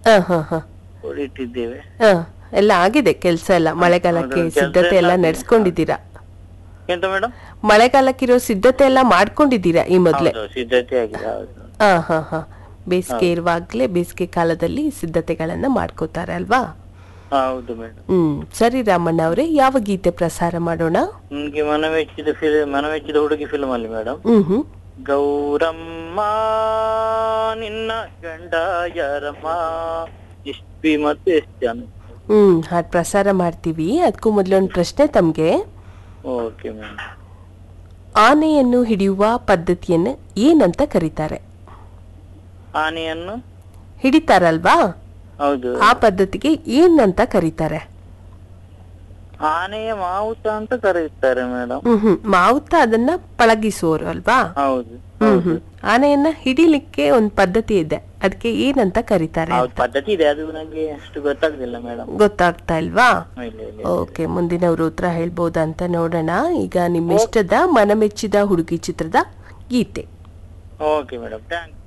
ಹಾ ಹಾ ಹಾ ಹೊಡಿಟ್ಟಿದ್ದೇವೆ ಹಾ ಎಲ್ಲ ಆಗಿದೆ ಕೆಲಸ ಎಲ್ಲ ಮಳೆಗಾಲಕ್ಕೆ ಹೌದು, ಕೆಲ್ಸ ಸಿದ್ಧತೆ ಎಲ್ಲ ಎಲ್ಲ ಆಗಿದೆ. ನಡೆಸ್ಕೊಂಡಿದ್ದೀರಾ ಎಂತ ಮೇಡಮ್ ಮಳೆಗಾಲಕ್ಕಿರೋ ಸಿದ್ಧತೆ ಎಲ್ಲ ಮಾಡ್ಕೊಂಡಿದ್ದೀರಾ ಈ ಮೊದ್ಲೇ ಹೌದು ಸಿದ್ಧತೆ ಆಗಿದೆ ಹೌದು ಹಾ ಹಾ ಹಾ ಬೇಸಿಗೆ ಇರುವಾಗ್ಲೇ ಬೇಸಿಗೆ ಕಾಲದಲ್ಲಿ ಸಿದ್ಧತೆಗಳನ್ನ ಮಾಡ್ಕೋತಾರೆ ಅಲ್ವಾ ಹೌದು ಮೇಡಮ್ ಹ್ಮ್ ಸರಿ ರಾಮಣ್ಣ ಅವರೇ ಯಾವ ಗೀತೆ ಪ್ರಸಾರ ಮಾಡೋಣ ನಿಮ್ಗೆ ಮನವೆಚ್ಚಿದ ಫಿಲ್ಮ್ ಮನವೆಚ್ಚಿದ ಹುಡುಗಿ ಫಿಲ್ಮ್ ಅಲ್ಲಿ ಮೇಡಮ್ ಹ್ಮ್ ಹ್ಮ್ ಗೌರಮ್ಮ ನಿನ್ನ ಗಂಡ ಯಾರಮ್ಮ ಎಷ್ಟ್ ಪಿ ಮತ್ತು ಎಷ್ಟ್ ಜನ ಹ್ಮ್ ಹಾಡ್ ಪ್ರಸಾರ ಮಾಡ್ತೀವಿ ಅದಕ್ಕೂ ಮೊದಲೊಂದು ಪ್ರಶ್ನೆ ತಮ್ಗೆ ಓಕೆ ಮೇಡಮ್ ಆನೆಯನ್ನು ಹಿಡಿಯುವ ಪದ್ಧತಿಯನ್ನು ಏನಂತ ಕರೀತಾರೆ ಆನೆಯನ್ನು ಹಿಡಿತಾರಲ್ವಾ ಹೌದು ಆ ಪದ್ಧತಿಗೆ ಏನಂತ ಕರೀತಾರೆ ಆನೆಯ ಮಾವುತ ಅಂತ ಕರೆಯುತ್ತಾರೆ ಮೇಡಮ್ ಹ್ಮ್ ಹ್ಮ್ ಮಾವುತ ಅದನ್ನ ಪಳಗಿಸುವವರು ಅಲ್ವಾ ಹೌದು ಹ್ಮ್ ಹ್ಮ್ ಆನೆಯನ್ನ ಹಿಡಿಲಿಕ್ಕೆ ಒಂದ್ ಪದ್ಧತಿ ಇದೆ ಅದಕ್ಕೆ ಏನಂತ ಕರೀತಾರೆ ಹೌದು ಪದ್ಧತಿ ಇದೆ ಅದು ನಂಗೆ ಅಷ್ಟು ಗೊತ್ತಾಗುದಿಲ್ಲ ಮೇಡಮ್ ಗೊತ್ತಾಗ್ತಾ ಇಲ್ವಾ ಇಲ್ಲ ಇಲ್ಲ ಓಕೆ ಮುಂದಿನವರು ಉತ್ತರ ಹೇಳ್ಬೋದಾ ಅಂತ ನೋಡೋಣ ಈಗ ನಿಮ್ಮ ಇಷ್ಟದ ಮನಮೆಚ್ಚಿದ ಹುಡುಗಿ ಚಿತ್ರದ ಗೀತೆ ಓಕೆ ಮೇಡಮ್ ಥ್ಯಾಂಕ್